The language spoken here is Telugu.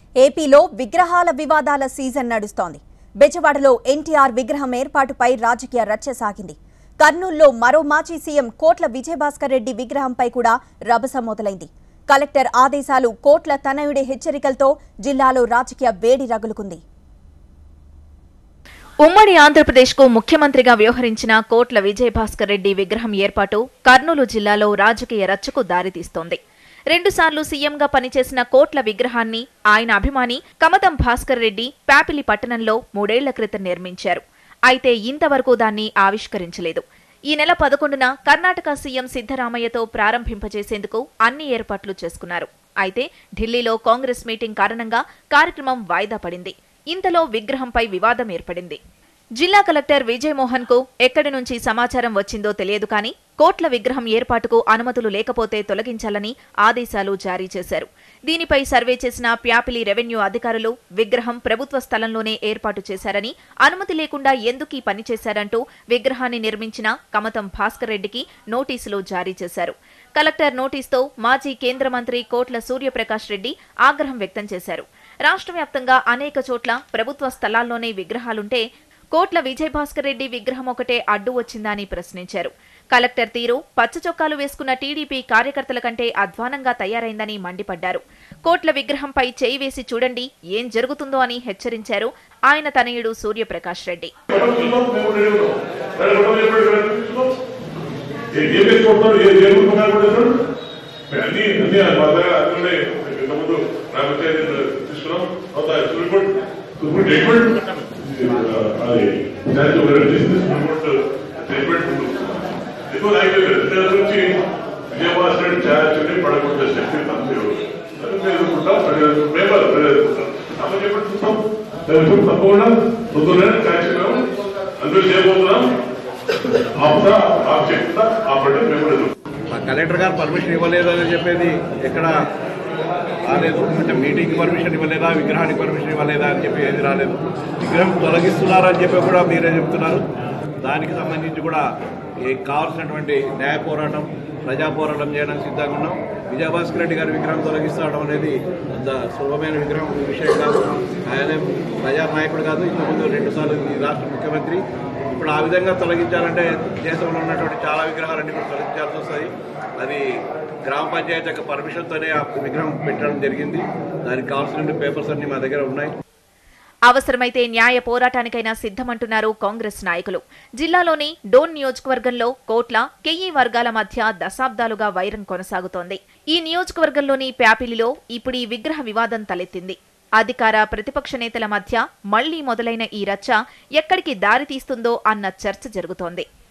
ఏపీలో విగ్రహాల వివాదాల సీజన్ నడుస్తోంది బెజవాడలో ఎన్టీఆర్ విగ్రహం ఏర్పాటుపై రాజకీయ రచ్చ సాగింది కర్నూలులో మరో మాజీ సీఎం కోట్ల విజయభాస్కర్ రెడ్డి విగ్రహంపై కూడా రభస మొదలైంది కలెక్టర్ ఆదేశాలు కోట్ల తనయుడి హెచ్చరికలతో జిల్లాలో రాజకీయ వేడి రగులుకుంది ఉమ్మడి ఆంధ్రప్రదేశ్కు ముఖ్యమంత్రిగా వ్యవహరించిన కోట్ల విజయభాస్కర్ రెడ్డి విగ్రహం ఏర్పాటు కర్నూలు జిల్లాలో రాజకీయ రచ్చకు దారితీస్తోంది రెండుసార్లు సీఎంగా పనిచేసిన కోట్ల విగ్రహాన్ని ఆయన అభిమాని కమతం భాస్కర్ రెడ్డి ప్యాపిలి పట్టణంలో మూడేళ్ల క్రితం నిర్మించారు అయితే ఇంతవరకు దాన్ని ఆవిష్కరించలేదు ఈ నెల పదకొండున కర్ణాటక సీఎం సిద్దరామయ్యతో ప్రారంభింపజేసేందుకు అన్ని ఏర్పాట్లు చేసుకున్నారు అయితే ఢిల్లీలో కాంగ్రెస్ మీటింగ్ కారణంగా కార్యక్రమం వాయిదా పడింది ఇంతలో విగ్రహంపై వివాదం ఏర్పడింది జిల్లా కలెక్టర్ విజయమోహన్ కు ఎక్కడి నుంచి సమాచారం వచ్చిందో తెలియదు కానీ కోట్ల విగ్రహం ఏర్పాటుకు అనుమతులు లేకపోతే తొలగించాలని ఆదేశాలు జారీ చేశారు దీనిపై సర్వే చేసిన ప్యాపిలి రెవెన్యూ అధికారులు విగ్రహం ప్రభుత్వ స్థలంలోనే ఏర్పాటు చేశారని అనుమతి లేకుండా ఎందుకు ఈ పని చేశారంటూ విగ్రహాన్ని నిర్మించిన కమతం భాస్కర్ రెడ్డికి నోటీసులు జారీ చేశారు కలెక్టర్ నోటీసుతో మాజీ కేంద్ర మంత్రి కోట్ల సూర్యప్రకాష్ రెడ్డి ఆగ్రహం వ్యక్తం చేశారు రాష్ట్ర వ్యాప్తంగా అనేక చోట్ల ప్రభుత్వ స్థలాల్లోనే విగ్రహాలుంటే కోట్ల విజయభాస్కర్ రెడ్డి విగ్రహం ఒకటే అడ్డు వచ్చిందా అని ప్రశ్నించారు కలెక్టర్ తీరు పచ్చ చొక్కాలు వేసుకున్న టీడీపీ కార్యకర్తల కంటే అధ్వానంగా తయారైందని మండిపడ్డారు కోట్ల విగ్రహంపై చేయి వేసి చూడండి ఏం జరుగుతుందో అని హెచ్చరించారు ఆయన తనయుడు సూర్యప్రకాష్ రెడ్డి ఏం వేసుకుంటున్నారు ఏ ఏ రూపం కనబడుతున్నాడు అన్ని అన్ని మా దగ్గర అందులోనే ఇంతకుముందు నాకు వచ్చే తీసుకున్నాం అవుతా సుప్రీంకోర్టు సుప్రీం జడ్జ్మెంట్ అది దానికి ఒక రెండు చేసింది సుప్రీంకోర్టు జడ్జ్మెంట్ ఉంది ఎక్కువ అయిపోయింది దాని గురించి విజయవాడ రెడ్డి చాలా చెడ్డి పడకుండా శక్తి తప్పదు ఎదుర్కొంటాం మేము ఎదుర్కొంటాం అమ్మ చెప్పండి చూస్తాం తప్పకుండా పొద్దున్నే కార్యక్రమం అందరూ చేయబోతున్నాం ఆపుతా ఆపు చెప్తా ఆపండి మేము ఎదుర్కొంటాం మా కలెక్టర్ గారు పర్మిషన్ ఇవ్వలేదు అని చెప్పేది ఎక్కడ రాలేదు అంటే మీటింగ్ పర్మిషన్ ఇవ్వలేదా విగ్రహానికి పర్మిషన్ ఇవ్వలేదా అని చెప్పి ఏది రాలేదు విగ్రహం తొలగిస్తున్నారని చెప్పి కూడా మీరే చెప్తున్నారు దానికి సంబంధించి కూడా ఏ కావాల్సినటువంటి న్యాయ పోరాటం ప్రజా పోరాటం చేయడానికి సిద్ధంగా ఉన్నాం విజయభాస్కర్ రెడ్డి గారి విగ్రహం తొలగిస్తడం అనేది అంత సులభమైన విగ్రహం విషయం కాదు ఆయన ప్రజా నాయకుడు కాదు ఇంతకుముందు రెండుసార్లు ఈ రాష్ట్ర ముఖ్యమంత్రి ఇప్పుడు ఆ విధంగా తొలగించాలంటే దేశంలో ఉన్నటువంటి చాలా విగ్రహాలన్నీ కూడా తొలగించాల్సి వస్తుంది అది గ్రామ పంచాయతీ యొక్క పర్మిషన్తోనే ఆ విగ్రహం పెట్టడం జరిగింది దానికి కావాల్సిన పేపర్స్ అన్ని మా దగ్గర ఉన్నాయి అవసరమైతే న్యాయ పోరాటానికైనా సిద్ధమంటున్నారు కాంగ్రెస్ నాయకులు జిల్లాలోని డోన్ నియోజకవర్గంలో కోట్ల కెయ్యి వర్గాల మధ్య దశాబ్దాలుగా వైరం కొనసాగుతోంది ఈ నియోజకవర్గంలోని ప్యాపిలిలో ఇప్పుడు ఈ విగ్రహ వివాదం తలెత్తింది అధికార ప్రతిపక్ష నేతల మధ్య మళ్లీ మొదలైన ఈ రచ్చ ఎక్కడికి దారితీస్తుందో అన్న చర్చ జరుగుతోంది